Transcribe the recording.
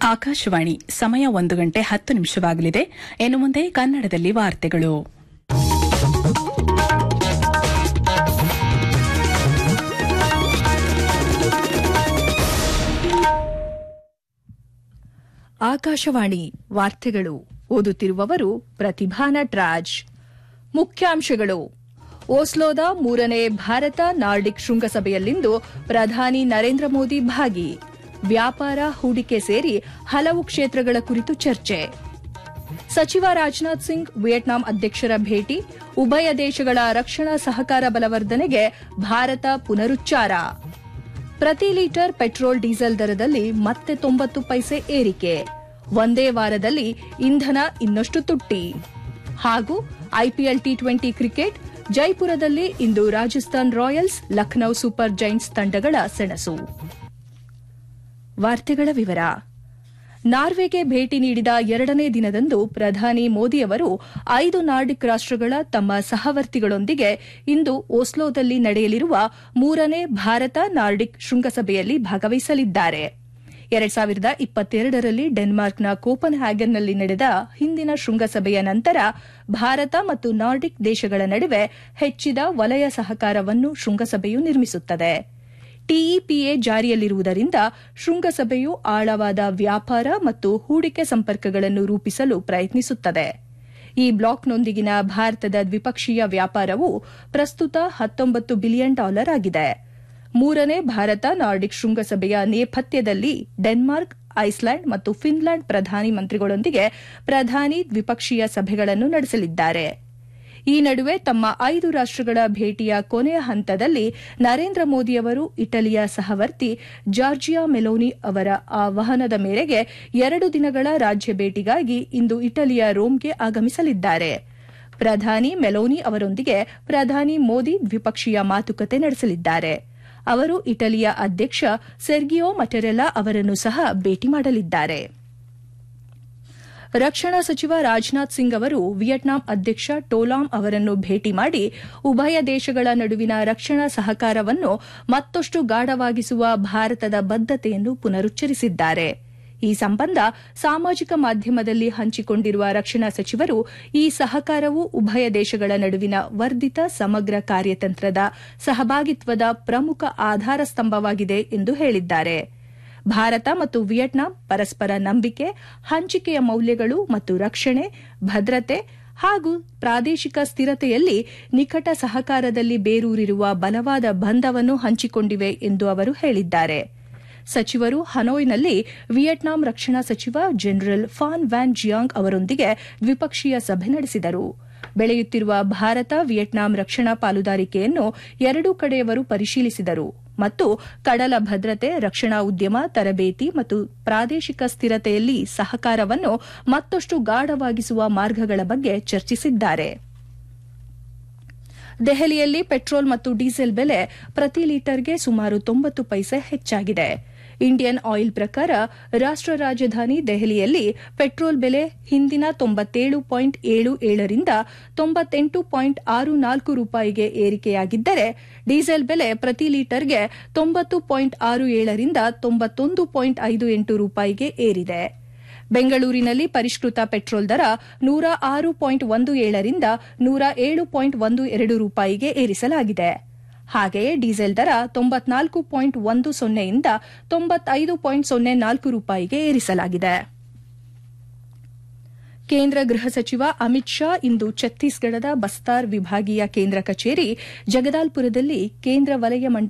ಆಕಾಶವಾಣಿ ಸಮಯ ಒಂದು ಗಂಟೆ ಹತ್ತು ನಿಮಿಷವಾಗಲಿದೆ ಇನ್ನು ಮುಂದೆ ಕನ್ನಡದಲ್ಲಿ ವಾರ್ತೆಗಳು ಆಕಾಶವಾಣಿ ವಾರ್ತೆಗಳು ಓದುತ್ತಿರುವವರು ಪ್ರತಿಭಾ ನಟ್ರಾಜ್ ಮುಖ್ಯಾಂಶಗಳು ಓಸ್ಲೋದ ಮೂರನೇ ಭಾರತ ನಾರ್ಡಿಕ್ ಶೃಂಗಸಭೆಯಲ್ಲಿಂದು ಪ್ರಧಾನಿ ನರೇಂದ್ರ ಮೋದಿ ಭಾಗಿ ವ್ಯಾಪಾರ ಹೂಡಿಕೆ ಸೇರಿ ಹಲವು ಕ್ಷೇತ್ರಗಳ ಕುರಿತು ಚರ್ಚೆ ಸಚಿವ ರಾಜನಾಥ್ ಸಿಂಗ್ ವಿಯೆಟ್ನಾಂ ಅಧ್ಯಕ್ಷರ ಭೇಟಿ ಉಭಯ ದೇಶಗಳ ರಕ್ಷಣಾ ಸಹಕಾರ ಬಲವರ್ಧನೆಗೆ ಭಾರತ ಪುನರುಚ್ಚಾರ ಪ್ರತಿ ಲೀಟರ್ ಪೆಟ್ರೋಲ್ ಡೀಸೆಲ್ ದರದಲ್ಲಿ ಮತ್ತೆ ತೊಂಬತ್ತು ಪೈಸೆ ಏರಿಕೆ ಒಂದೇ ವಾರದಲ್ಲಿ ಇಂಧನ ಇನ್ನಷ್ಟು ತುಟ್ಟಿ ಹಾಗೂ ಐಪಿಎಲ್ ಟಿ ಟ್ವೆಂಟಿ ಕ್ರಿಕೆಟ್ ಜೈಪುರದಲ್ಲಿ ಇಂದು Rajasthan Royals Lucknow Super Giants ತಂಡಗಳ ಸೆಣಸು ವಾರ್ತೆಗಳ ವಿವರ ನಾರ್ವೆಗೆ ಭೇಟಿ ನೀಡಿದ ಎರಡನೇ ದಿನದಂದು ಪ್ರಧಾನಿ ಮೋದಿ ಅವರು ಐದು ನಾರ್ಡಿಕ್ ರಾಷ್ಟಗಳ ತಮ್ಮ ಸಹವರ್ತಿಗಳೊಂದಿಗೆ ಇಂದು ಓಸ್ಲೋದಲ್ಲಿ ನಡೆಯಲಿರುವ ಮೂರನೇ ಭಾರತ ನಾರ್ಡಿಕ್ ಶೃಂಗಸಭೆಯಲ್ಲಿ ಭಾಗವಹಿಸಲಿದ್ದಾರೆ ಎರಡ್ ಸಾವಿರದ ಇಪ್ಪತ್ತೆರಡರಲ್ಲಿ ಡೆನ್ಮಾರ್ಕ್ನ ಕೋಪನ್ ಹ್ಯಾಗನ್ನಲ್ಲಿ ನಡೆದ ಹಿಂದಿನ ಶೃಂಗಸಭೆಯ ನಂತರ ಭಾರತ ಮತ್ತು ನಾರ್ಡಿಕ್ ದೇಶಗಳ ನಡುವೆ ಹೆಚ್ಚಿದ ವಲಯ ಸಹಕಾರವನ್ನು ಶೃಂಗಸಭೆಯು ನಿರ್ಮಿಸುತ್ತದೆ ಟಿಇಪಿಎ ಜಾರಿಯಲ್ಲಿರುವುದರಿಂದ ಶೃಂಗಸಭೆಯು ಆಳವಾದ ವ್ಯಾಪಾರ ಮತ್ತು ಹೂಡಿಕೆ ಸಂಪರ್ಕಗಳನ್ನು ರೂಪಿಸಲು ಪ್ರಯತ್ನಿಸುತ್ತದೆ ಈ ಬ್ಲಾಕ್ನೊಂದಿಗಿನ ಭಾರತದ ದ್ವಿಪಕ್ಷೀಯ ವ್ಯಾಪಾರವು ಪ್ರಸ್ತುತ ಹತ್ತೊಂಬತ್ತು ಬಿಲಿಯನ್ ಡಾಲರ್ ಆಗಿದೆ ಮೂರನೇ ಭಾರತ ನಾರ್ಡಿಕ್ ಶೃಂಗಸಭೆಯ ನೇಪಥ್ಯದಲ್ಲಿ ಡೆನ್ಮಾರ್ಕ್ ಐಸ್ಲ್ಯಾಂಡ್ ಮತ್ತು ಫಿನ್ಲ್ಯಾಂಡ್ ಪ್ರಧಾನಿ ಮಂತ್ರಿಗಳೊಂದಿಗೆ ಪ್ರಧಾನಿ ದ್ವಿಪಕ್ಷೀಯ ಸಭೆಗಳನ್ನು ನಡೆಸಲಿದ್ದಾರೆ ಈ ನಡುವೆ ತಮ್ಮ ಐದು ರಾಷ್ಟಗಳ ಭೇಟಿಯ ಕೊನೆಯ ಹಂತದಲ್ಲಿ ನರೇಂದ್ರ ಮೋದಿ ಅವರು ಇಟಲಿಯ ಸಹವರ್ತಿ ಜಾರ್ಜಿಯಾ ಮೆಲೋನಿ ಅವರ ಆಹ್ವಾನದ ಮೇರೆಗೆ ಎರಡು ದಿನಗಳ ರಾಜ್ಯ ಭೇಟಿಗಾಗಿ ಇಂದು ಇಟಲಿಯ ರೋಮ್ಗೆ ಆಗಮಿಸಲಿದ್ದಾರೆ ಪ್ರಧಾನಿ ಮೆಲೋನಿ ಅವರೊಂದಿಗೆ ಪ್ರಧಾನಿ ಮೋದಿ ದ್ವಿಪಕ್ಷೀಯ ಮಾತುಕತೆ ನಡೆಸಲಿದ್ದಾರೆ ಅವರು ಇಟಲಿಯ ಅಧ್ಯಕ್ಷ ಸೆರ್ಗಿಯೋ ಮಟೆರೆಲಾ ಅವರನ್ನು ಸಹ ಭೇಟಿ ಮಾಡಲಿದ್ದಾರೆ ರಕ್ಷಣಾ ಸಚಿವ ರಾಜನಾಥ್ ಸಿಂಗ್ ಅವರು ವಿಯೆಟ್ನಾಂ ಅಧ್ಯಕ್ಷ ಟೋಲಾಂ ಅವರನ್ನು ಭೇಟಿ ಮಾಡಿ ಉಭಯ ದೇಶಗಳ ನಡುವಿನ ರಕ್ಷಣಾ ಸಹಕಾರವನ್ನು ಮತ್ತಷ್ಟು ಗಾಢವಾಗಿಸುವ ಭಾರತದ ಬದ್ದತೆಯನ್ನು ಪುನರುಚ್ಚರಿಸಿದ್ದಾರೆ ಈ ಸಂಬಂಧ ಸಾಮಾಜಿಕ ಮಾಧ್ಯಮದಲ್ಲಿ ಹಂಚಿಕೊಂಡಿರುವ ರಕ್ಷಣಾ ಸಚಿವರು ಈ ಸಹಕಾರವು ಉಭಯ ದೇಶಗಳ ನಡುವಿನ ವರ್ಧಿತ ಸಮಗ್ರ ಕಾರ್ಯತಂತ್ರದ ಸಹಭಾಗಿತ್ವದ ಪ್ರಮುಖ ಆಧಾರ ಸ್ತಂಭವಾಗಿದೆ ಎಂದು ಹೇಳಿದ್ದಾರೆ ಭಾರತ ಮತ್ತು ವಿಯೆಟ್ನಾಂ ಪರಸ್ಪರ ನಂಬಿಕೆ ಹಂಚಿಕೆಯ ಮೌಲ್ಯಗಳು ಮತ್ತು ರಕ್ಷಣೆ ಭದ್ರತೆ ಹಾಗೂ ಪ್ರಾದೇಶಿಕ ಸ್ಥಿರತೆಯಲ್ಲಿ ನಿಕಟ ಸಹಕಾರದಲ್ಲಿ ಬೇರೂರಿರುವ ಬಲವಾದ ಬಂಧವನ್ನು ಹಂಚಿಕೊಂಡಿವೆ ಎಂದು ಅವರು ಹೇಳಿದ್ದಾರೆ ಸಚಿವರು ಹನೋಯ್ನಲ್ಲಿ ವಿಯೆಟ್ನಾಂ ರಕ್ಷಣಾ ಸಚಿವ ಜನರಲ್ ಫಾನ್ ವ್ಯಾನ್ ಜಿಯಾಂಗ್ ಅವರೊಂದಿಗೆ ದ್ವಿಪಕ್ಷೀಯ ಸಭೆ ನಡೆಸಿದರು ಬೆಳೆಯುತ್ತಿರುವ ಭಾರತ ವಿಯೆಟ್ನಾಂ ರಕ್ಷಣಾ ಪಾಲುದಾರಿಕೆಯನ್ನು ಎರಡೂ ಕಡೆಯವರು ಪರಿಶೀಲಿಸಿದರು ಮತ್ತು ಕಡಲ ಭದ್ರತೆ ರಕ್ಷಣಾ ಉದ್ಯಮ ತರಬೇತಿ ಮತ್ತು ಪ್ರಾದೇಶಿಕ ಸ್ಥಿರತೆಯಲ್ಲಿ ಸಹಕಾರವನ್ನು ಮತ್ತಷ್ಟು ಗಾಢವಾಗಿಸುವ ಮಾರ್ಗಗಳ ಬಗ್ಗೆ ಚರ್ಚಿಸಿದ್ದಾರೆ ದೆಹಲಿಯಲ್ಲಿ ಪೆಟ್ರೋಲ್ ಮತ್ತು ಡೀಸೆಲ್ ಬೆಲೆ ಪ್ರತಿ ಲೀಟರ್ಗೆ ಸುಮಾರು ತೊಂಬತ್ತು ಪೈಸೆ ಹೆಚ್ಚಾಗಿದೆ ಇಂಡಿಯನ್ ಆಯಿಲ್ ಪ್ರಕಾರ ರಾಷ್ಟ ರಾಜಧಾನಿ ದೆಹಲಿಯಲ್ಲಿ ಪೆಟ್ರೋಲ್ ಬೆಲೆ ಹಿಂದಿನ ತೊಂಬತ್ತೇಳು ಪಾಯಿಂಟ್ ಏಳು ಏಳರಿಂದ ತೊಂಬತ್ತೆಂಟು ಪಾಯಿಂಟ್ ಆರು ನಾಲ್ಕು ರೂಪಾಯಿಗೆ ಏರಿಕೆಯಾಗಿದ್ದರೆ ಡೀಸೆಲ್ ಬೆಲೆ ಪ್ರತಿ ಲೀಟರ್ಗೆ ತೊಂಬತ್ತು ಪಾಯಿಂಟ್ ಆರು ಏಳರಿಂದ ತೊಂಬತ್ತೊಂದು ಪಾಯಿಂಟ್ ಐದು ಎಂಟು ರೂಪಾಯಿಗೆ ಏರಿದೆ ಬೆಂಗಳೂರಿನಲ್ಲಿ ಪರಿಷ್ಕೃತ ಪೆಟ್ರೋಲ್ ದರ ನೂರ ಆರು ಪಾಯಿಂಟ್ ಒಂದು ಏಳರಿಂದ ನೂರ ಏಳು ಪಾಯಿಂಟ್ ಒಂದು ಎರಡು ರೂಪಾಯಿಗೆ ಏರಿಸಲಾಗಿದೆ ಹಾಗೆಯೇ ಡೀಸೆಲ್ ದರ ತೊಂಬತ್ನಾಲ್ಕು ಪಾಯಿಂಟ್ ಒಂದು ಸೊನ್ನೆಯಿಂದ ತೊಂಬತ್ತೈದು ಪಾಯಿಂಟ್ ಸೊನ್ನೆ ನಾಲ್ಕು ರೂಪಾಯಿಗೆ ಏರಿಸಲಾಗಿದೆ ಕೇಂದ್ರ ಗೃಹ ಸಚಿವ ಅಮಿತ್ ಶಾ ಇಂದು ಛತ್ತೀಸ್ಗಢದ ಬಸ್ತಾರ್ ವಿಭಾಗೀಯ ಕೇಂದ್ರ ಕಚೇರಿ ಜಗದಾಲ್ಪುರದಲ್ಲಿ ಕೇಂದ್ರ ವಲಯ ಮಂಡಳಿ